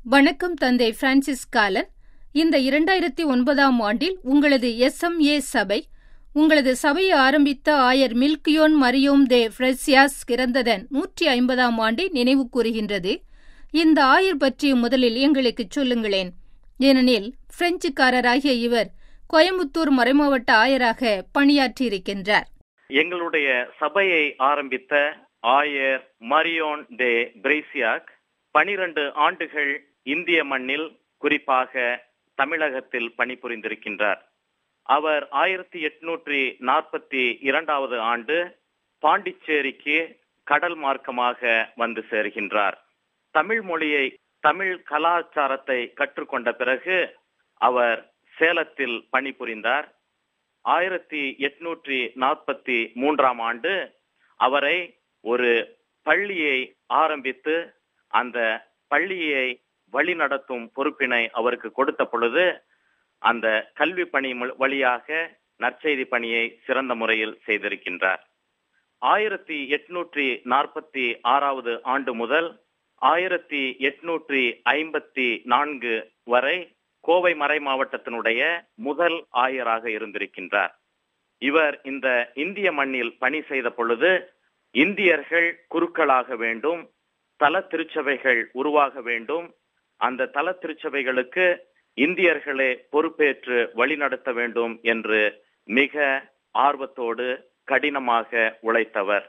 வணக்கம் தந்தை பிரான்சிஸ் காலன் இந்த இரண்டாயிரத்தி ஒன்பதாம் ஆண்டில் உங்களது எஸ்எம்ஏ சபை உங்களது சபையை ஆரம்பித்த ஆயர் மில்கியோன் மரியோம் தே ஃப்ரெசியாஸ் இறந்ததன் நூற்றி ஐம்பதாம் ஆண்டை நினைவு கூறுகின்றது இந்த ஆயர் பற்றி முதலில் எங்களுக்கு சொல்லுங்களேன் ஏனெனில் பிரெஞ்சுக்காரராகிய இவர் கோயம்புத்தூர் மறைமாவட்ட ஆயராக பணியாற்றியிருக்கின்றார் எங்களுடைய சபையை ஆரம்பித்த ஆயர் மரியோன் டே பிரைசியாக் பனிரண்டு ஆண்டுகள் இந்திய மண்ணில் குறிப்பாக தமிழகத்தில் பணிபுரிந்திருக்கின்றார் அவர் ஆயிரத்தி எட்நூற்றி நாற்பத்தி இரண்டாவது ஆண்டு பாண்டிச்சேரிக்கு கடல் மார்க்கமாக வந்து சேர்கின்றார் தமிழ் மொழியை தமிழ் கலாச்சாரத்தை கற்றுக்கொண்ட பிறகு அவர் சேலத்தில் பணிபுரிந்தார் ஆயிரத்தி எட்நூற்றி நாற்பத்தி மூன்றாம் ஆண்டு அவரை ஒரு பள்ளியை ஆரம்பித்து அந்த பள்ளியை வழிநடத்தும் பொறுப்பினை அவருக்கு கொடுத்த பொழுது அந்த கல்வி பணி வழியாக நற்செய்தி பணியை சிறந்த முறையில் செய்திருக்கின்றார் ஆயிரத்தி எட்நூற்றி நாற்பத்தி ஆறாவது ஆண்டு முதல் ஆயிரத்தி எட்நூற்றி ஐம்பத்தி நான்கு வரை கோவை மறை மாவட்டத்தினுடைய முதல் ஆயராக இருந்திருக்கின்றார் இவர் இந்த இந்திய மண்ணில் பணி செய்த பொழுது இந்தியர்கள் குருக்களாக வேண்டும் தல திருச்சபைகள் உருவாக வேண்டும் அந்த தல திருச்சபைகளுக்கு இந்தியர்களே பொறுப்பேற்று வழிநடத்த வேண்டும் என்று மிக ஆர்வத்தோடு கடினமாக உழைத்தவர்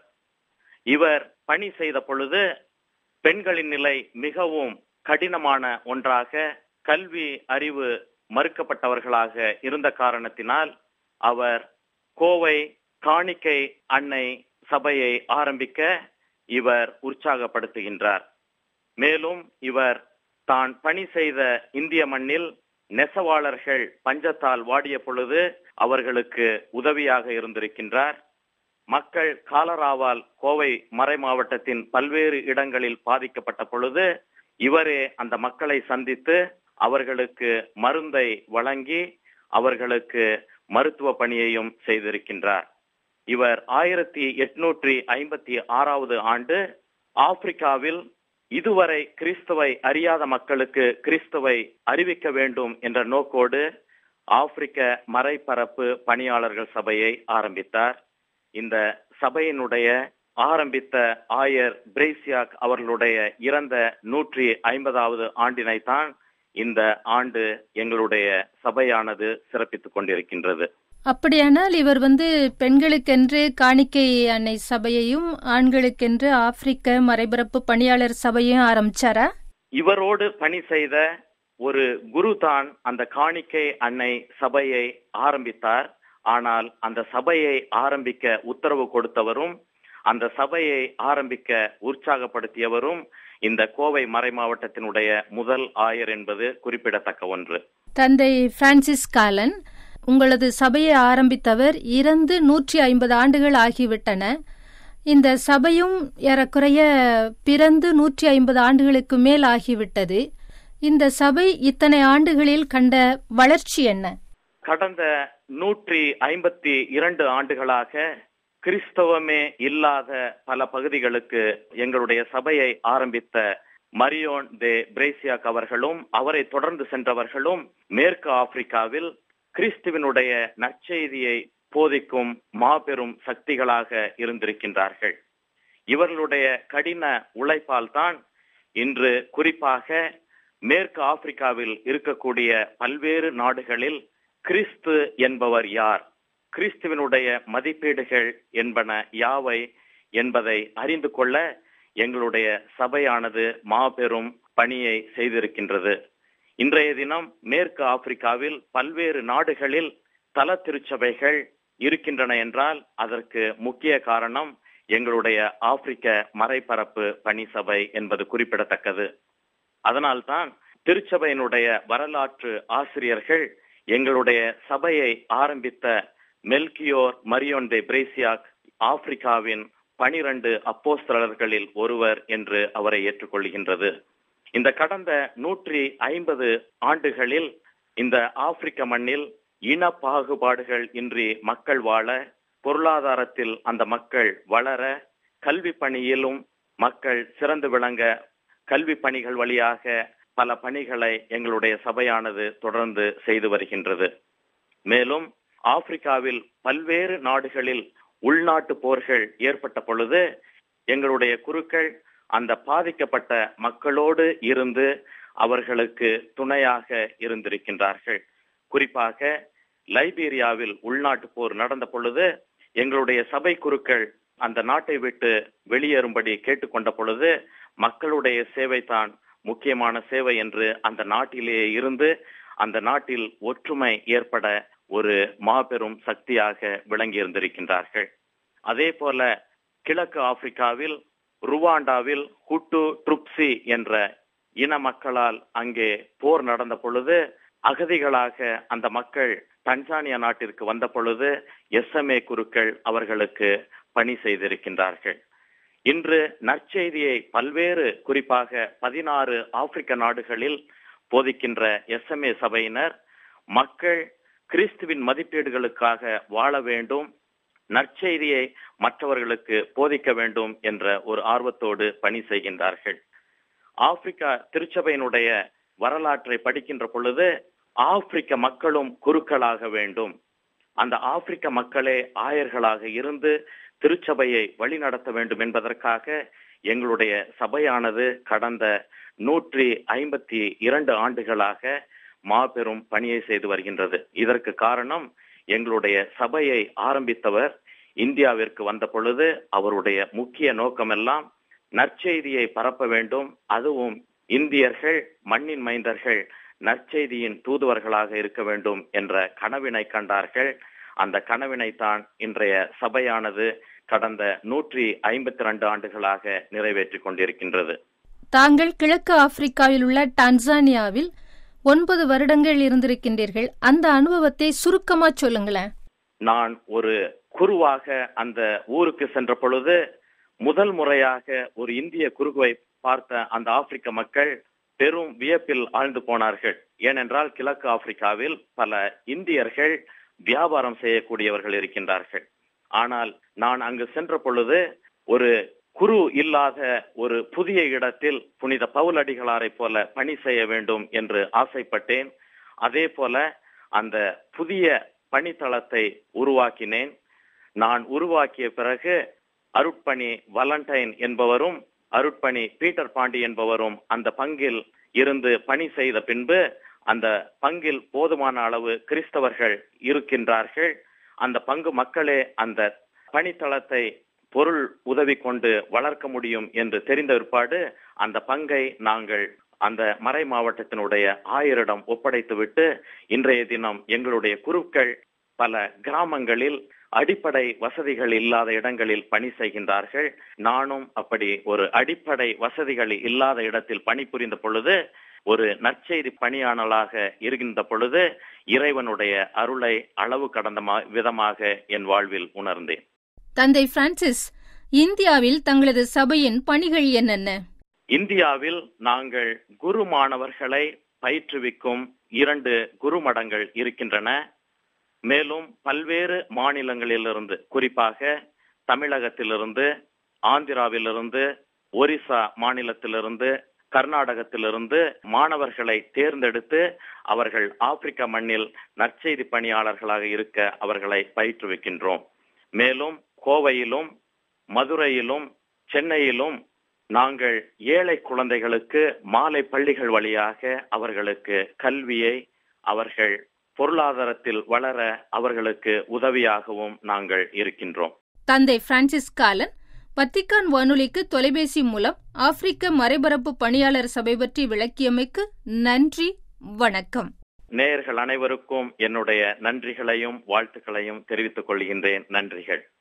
இவர் பணி செய்த பொழுது பெண்களின் நிலை மிகவும் கடினமான ஒன்றாக கல்வி அறிவு மறுக்கப்பட்டவர்களாக இருந்த காரணத்தினால் அவர் கோவை காணிக்கை அன்னை சபையை ஆரம்பிக்க இவர் உற்சாகப்படுத்துகின்றார் மேலும் இவர் தான் பணி செய்த இந்திய மண்ணில் நெசவாளர்கள் பஞ்சத்தால் வாடிய பொழுது அவர்களுக்கு உதவியாக இருந்திருக்கின்றார் மக்கள் காலராவால் கோவை மறை மாவட்டத்தின் பல்வேறு இடங்களில் பாதிக்கப்பட்ட பொழுது இவரே அந்த மக்களை சந்தித்து அவர்களுக்கு மருந்தை வழங்கி அவர்களுக்கு மருத்துவ பணியையும் செய்திருக்கின்றார் இவர் ஆயிரத்தி எட்நூற்றி ஐம்பத்தி ஆறாவது ஆண்டு ஆப்பிரிக்காவில் இதுவரை கிறிஸ்துவை அறியாத மக்களுக்கு கிறிஸ்துவை அறிவிக்க வேண்டும் என்ற நோக்கோடு ஆப்பிரிக்க மறைபரப்பு பணியாளர்கள் சபையை ஆரம்பித்தார் இந்த சபையினுடைய ஆரம்பித்த ஆயர் பிரேசியாக் அவர்களுடைய இறந்த நூற்றி ஐம்பதாவது ஆண்டினைத்தான் இந்த ஆண்டு எங்களுடைய சபையானது சிறப்பித்துக் கொண்டிருக்கின்றது அப்படியானால் இவர் வந்து பெண்களுக்கென்று காணிக்கை அன்னை சபையையும் ஆண்களுக்கென்று ஆப்பிரிக்க மறைபரப்பு பணியாளர் சபையும் ஆரம்பிச்சாரா இவரோடு பணி செய்த ஒரு குரு தான் அந்த காணிக்கை அன்னை சபையை ஆரம்பித்தார் ஆனால் அந்த சபையை ஆரம்பிக்க உத்தரவு கொடுத்தவரும் அந்த சபையை ஆரம்பிக்க உற்சாகப்படுத்தியவரும் இந்த கோவை மறை மாவட்டத்தினுடைய முதல் ஆயர் என்பது குறிப்பிடத்தக்க ஒன்று தந்தை பிரான்சிஸ் காலன் உங்களது சபையை ஆரம்பித்தவர் இறந்து நூற்றி ஐம்பது ஆண்டுகள் ஆகிவிட்டன இந்த சபையும் ஏறக்குறைய பிறந்து நூற்றி ஐம்பது ஆண்டுகளுக்கு மேல் ஆகிவிட்டது இந்த சபை இத்தனை ஆண்டுகளில் கண்ட வளர்ச்சி என்ன கடந்த நூற்றி ஐம்பத்தி இரண்டு ஆண்டுகளாக கிறிஸ்தவமே இல்லாத பல பகுதிகளுக்கு எங்களுடைய சபையை ஆரம்பித்த மரியோன் தே பிரேசியாக் அவர்களும் அவரை தொடர்ந்து சென்றவர்களும் மேற்கு ஆப்பிரிக்காவில் கிறிஸ்துவனுடைய நற்செய்தியை போதிக்கும் மாபெரும் சக்திகளாக இருந்திருக்கின்றார்கள் இவர்களுடைய கடின உழைப்பால் தான் இன்று குறிப்பாக மேற்கு ஆப்பிரிக்காவில் இருக்கக்கூடிய பல்வேறு நாடுகளில் கிறிஸ்து என்பவர் யார் கிறிஸ்துவனுடைய மதிப்பீடுகள் என்பன யாவை என்பதை அறிந்து கொள்ள எங்களுடைய சபையானது மாபெரும் பணியை செய்திருக்கின்றது இன்றைய தினம் மேற்கு ஆப்பிரிக்காவில் பல்வேறு நாடுகளில் தல திருச்சபைகள் இருக்கின்றன என்றால் அதற்கு முக்கிய காரணம் எங்களுடைய ஆப்பிரிக்க மறைபரப்பு பணி சபை என்பது குறிப்பிடத்தக்கது அதனால்தான் திருச்சபையினுடைய வரலாற்று ஆசிரியர்கள் எங்களுடைய சபையை ஆரம்பித்த மெல்கியோர் மரியோன்டே பிரேசியாக் ஆப்பிரிக்காவின் பனிரண்டு அப்போஸ்தலர்களில் ஒருவர் என்று அவரை ஏற்றுக்கொள்கின்றது இந்த கடந்த நூற்றி ஐம்பது ஆண்டுகளில் இந்த ஆப்பிரிக்க மண்ணில் இன பாகுபாடுகள் இன்றி மக்கள் வாழ பொருளாதாரத்தில் அந்த மக்கள் வளர கல்வி பணியிலும் மக்கள் சிறந்து விளங்க கல்வி பணிகள் வழியாக பல பணிகளை எங்களுடைய சபையானது தொடர்ந்து செய்து வருகின்றது மேலும் ஆப்பிரிக்காவில் பல்வேறு நாடுகளில் உள்நாட்டு போர்கள் ஏற்பட்ட பொழுது எங்களுடைய குருக்கள் அந்த பாதிக்கப்பட்ட மக்களோடு இருந்து அவர்களுக்கு துணையாக இருந்திருக்கின்றார்கள் குறிப்பாக லைபீரியாவில் உள்நாட்டு போர் நடந்த பொழுது எங்களுடைய சபை குருக்கள் அந்த நாட்டை விட்டு வெளியேறும்படி கேட்டுக்கொண்ட பொழுது மக்களுடைய சேவை தான் முக்கியமான சேவை என்று அந்த நாட்டிலேயே இருந்து அந்த நாட்டில் ஒற்றுமை ஏற்பட ஒரு மாபெரும் சக்தியாக விளங்கி இருந்திருக்கின்றார்கள் அதே போல கிழக்கு ஆப்பிரிக்காவில் ருவாண்டாவில் ஹுட்டு ட்ருப்சி என்ற இன மக்களால் அங்கே போர் நடந்த பொழுது அகதிகளாக அந்த மக்கள் தன்சானியா நாட்டிற்கு வந்த பொழுது எஸ்எம்ஏ குருக்கள் அவர்களுக்கு பணி செய்திருக்கின்றார்கள் இன்று நற்செய்தியை பல்வேறு குறிப்பாக பதினாறு ஆப்பிரிக்க நாடுகளில் போதிக்கின்ற எஸ்எம்ஏ சபையினர் மக்கள் கிறிஸ்துவின் மதிப்பீடுகளுக்காக வாழ வேண்டும் நற்செய்தியை மற்றவர்களுக்கு போதிக்க வேண்டும் என்ற ஒரு ஆர்வத்தோடு பணி செய்கின்றார்கள் ஆப்பிரிக்கா திருச்சபையினுடைய வரலாற்றை படிக்கின்ற பொழுது ஆப்பிரிக்க மக்களும் குருக்களாக வேண்டும் அந்த ஆப்பிரிக்க மக்களே ஆயர்களாக இருந்து திருச்சபையை வழிநடத்த வேண்டும் என்பதற்காக எங்களுடைய சபையானது கடந்த நூற்றி ஐம்பத்தி இரண்டு ஆண்டுகளாக மாபெரும் பணியை செய்து வருகின்றது இதற்கு காரணம் எங்களுடைய சபையை ஆரம்பித்தவர் இந்தியாவிற்கு வந்த பொழுது அவருடைய முக்கிய நோக்கமெல்லாம் நற்செய்தியை பரப்ப வேண்டும் அதுவும் இந்தியர்கள் மண்ணின் மைந்தர்கள் நற்செய்தியின் தூதுவர்களாக இருக்க வேண்டும் என்ற கனவினை கண்டார்கள் அந்த கனவினை தான் இன்றைய சபையானது கடந்த நூற்றி ஐம்பத்தி ரெண்டு ஆண்டுகளாக நிறைவேற்றிக் கொண்டிருக்கின்றது தாங்கள் கிழக்கு ஆப்பிரிக்காவில் உள்ள டான்சானியாவில் ஒன்பது வருடங்கள் இருந்திருக்கின்றீர்கள் அந்த அனுபவத்தை சுருக்கமா சொல்லுங்களேன் நான் ஒரு குருவாக அந்த ஊருக்கு சென்ற பொழுது முதல் முறையாக ஒரு இந்திய குருவை பார்த்த அந்த ஆப்பிரிக்க மக்கள் பெரும் வியப்பில் ஆழ்ந்து போனார்கள் ஏனென்றால் கிழக்கு ஆப்பிரிக்காவில் பல இந்தியர்கள் வியாபாரம் செய்யக்கூடியவர்கள் இருக்கின்றார்கள் ஆனால் நான் அங்கு சென்ற பொழுது ஒரு குரு இல்லாத ஒரு புதிய இடத்தில் புனித பவுலடிகளாரை போல பணி செய்ய வேண்டும் என்று ஆசைப்பட்டேன் அதே போல அந்த புதிய பணித்தளத்தை உருவாக்கினேன் நான் உருவாக்கிய பிறகு அருட்பணி வலண்டைன் என்பவரும் அருட்பணி பீட்டர் பாண்டி என்பவரும் அந்த பங்கில் இருந்து பணி செய்த பின்பு அந்த பங்கில் போதுமான அளவு கிறிஸ்தவர்கள் இருக்கின்றார்கள் அந்த பங்கு மக்களே அந்த பணித்தளத்தை பொருள் உதவி கொண்டு வளர்க்க முடியும் என்று தெரிந்த பிற்பாடு அந்த பங்கை நாங்கள் அந்த மறை மாவட்டத்தினுடைய ஆயரிடம் ஒப்படைத்துவிட்டு இன்றைய தினம் எங்களுடைய குருக்கள் பல கிராமங்களில் அடிப்படை வசதிகள் இல்லாத இடங்களில் பணி செய்கின்றார்கள் நானும் அப்படி ஒரு அடிப்படை வசதிகள் இல்லாத இடத்தில் பணிபுரிந்த பொழுது ஒரு நற்செய்தி பணியாளராக இருக்கின்ற பொழுது இறைவனுடைய அருளை அளவு கடந்த விதமாக என் வாழ்வில் உணர்ந்தேன் தந்தை பிரான்சிஸ் இந்தியாவில் தங்களது சபையின் பணிகள் என்னென்ன இந்தியாவில் நாங்கள் குரு மாணவர்களை பயிற்றுவிக்கும் இரண்டு குருமடங்கள் இருக்கின்றன மேலும் பல்வேறு மாநிலங்களிலிருந்து குறிப்பாக தமிழகத்திலிருந்து ஆந்திராவிலிருந்து ஒரிசா மாநிலத்திலிருந்து கர்நாடகத்திலிருந்து மாணவர்களை தேர்ந்தெடுத்து அவர்கள் ஆப்பிரிக்க மண்ணில் நற்செய்தி பணியாளர்களாக இருக்க அவர்களை பயிற்றுவிக்கின்றோம் மேலும் கோவையிலும் மதுரையிலும் சென்னையிலும் நாங்கள் ஏழை குழந்தைகளுக்கு மாலை பள்ளிகள் வழியாக அவர்களுக்கு கல்வியை அவர்கள் பொருளாதாரத்தில் வளர அவர்களுக்கு உதவியாகவும் நாங்கள் இருக்கின்றோம் தந்தை பிரான்சிஸ் காலன் வத்திக்கான் வானொலிக்கு தொலைபேசி மூலம் ஆப்பிரிக்க மறைபரப்பு பணியாளர் சபை பற்றி விளக்கியமைக்கு நன்றி வணக்கம் நேயர்கள் அனைவருக்கும் என்னுடைய நன்றிகளையும் வாழ்த்துக்களையும் தெரிவித்துக் கொள்கின்றேன் நன்றிகள்